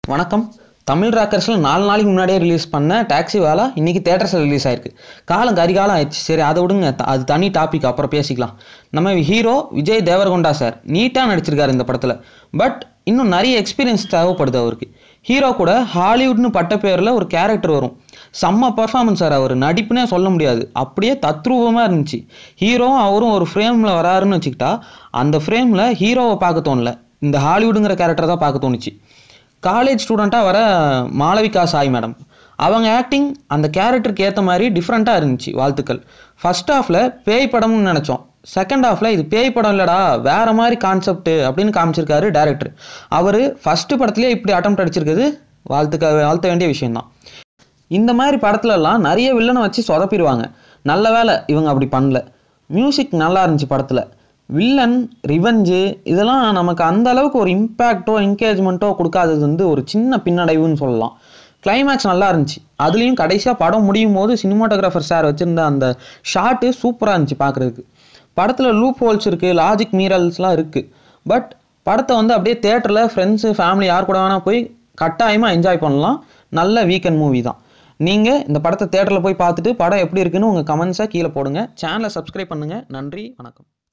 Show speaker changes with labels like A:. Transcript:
A: வணக்கம் தமிழ் ராக்கர்ஸில் நாலு நாளைக்கு முன்னாடியே ரிலீஸ் பண்ண டாக்ஸி வேலா இன்னைக்கு தேட்டர்ஸில் ரிலீஸ் ஆயிருக்கு காலம் கரிகாலம் ஆயிடுச்சு சரி அதை விடுங்க த- அது தனி டாபிக் அப்புறம் பேசிக்கலாம் நம்ம ஹீரோ விஜய் தேவரகொண்டா சார் நீட்டாக நடிச்சிருக்காரு இந்த படத்தில் பட் இன்னும் நிறைய எக்ஸ்பீரியன்ஸ் தேவைப்படுது அவருக்கு ஹீரோ கூட ஹாலிவுட்னு பட்ட பேரில் ஒரு கேரக்டர் வரும் செம்ம பர்ஃபார்மன்ஸ் சார் அவர் நடிப்புனே சொல்ல முடியாது அப்படியே தத்ரூபமாக இருந்துச்சு ஹீரோவும் அவரும் ஒரு ஃப்ரேமில் வராருன்னு வச்சுக்கிட்டா அந்த ஃப்ரேமில் ஹீரோவை பார்க்க தோணல இந்த ஹாலிவுட்டுங்கிற கேரக்டரை தான் பார்க்க தோணுச்சு காலேஜ் ஸ்டூடெண்ட்டாக வர மாளவிகா சாய் மேடம் அவங்க ஆக்டிங் அந்த கேரக்டருக்கு ஏற்ற மாதிரி டிஃப்ரெண்ட்டாக இருந்துச்சு வாழ்த்துக்கள் ஃபர்ஸ்ட் ஹாஃபில் பேய் படம்னு நினச்சோம் செகண்ட் ஹாஃபில் இது பேய் படம் இல்லைடா வேற மாதிரி கான்செப்ட் அப்படின்னு காமிச்சிருக்காரு டேரக்டர் அவர் ஃபஸ்ட்டு படத்துலேயே இப்படி அட்டம் அடிச்சிருக்குது வாழ்த்துக்க வாழ்த்த வேண்டிய விஷயம்தான் இந்த மாதிரி படத்துலலாம் நிறைய வில்லனை வச்சு சொதப்பிடுவாங்க நல்ல வேளை இவங்க அப்படி பண்ணல மியூசிக் நல்லா இருந்துச்சு படத்தில் வில்லன் ரிவெஞ்சு இதெல்லாம் நமக்கு அந்த அளவுக்கு ஒரு இம்பேக்டோ என்கேஜ்மெண்ட்டோ கொடுக்காதது வந்து ஒரு சின்ன பின்னடைவுன்னு சொல்லலாம் கிளைமேக்ஸ் நல்லா இருந்துச்சு அதுலேயும் கடைசியாக படம் முடியும் போது சினிமாட்டோகிராஃபர் சார் வச்சுருந்த அந்த ஷாட்டு சூப்பராக இருந்துச்சு பார்க்குறதுக்கு படத்தில் லூப் ஹோல்ஸ் இருக்குது லாஜிக் மீரல்ஸ்லாம் இருக்குது பட் படத்தை வந்து அப்படியே தேட்டரில் ஃப்ரெண்ட்ஸு ஃபேமிலி யார் கூட வேணால் போய் கட்டாயமாக என்ஜாய் பண்ணலாம் நல்ல வீக்கெண்ட் மூவி தான் நீங்கள் இந்த படத்தை தேட்டரில் போய் பார்த்துட்டு படம் எப்படி இருக்குன்னு உங்கள் கமெண்ட்ஸை கீழே போடுங்க சேனலை சப்ஸ்கிரைப் பண்ணுங்கள் நன்றி வணக்கம்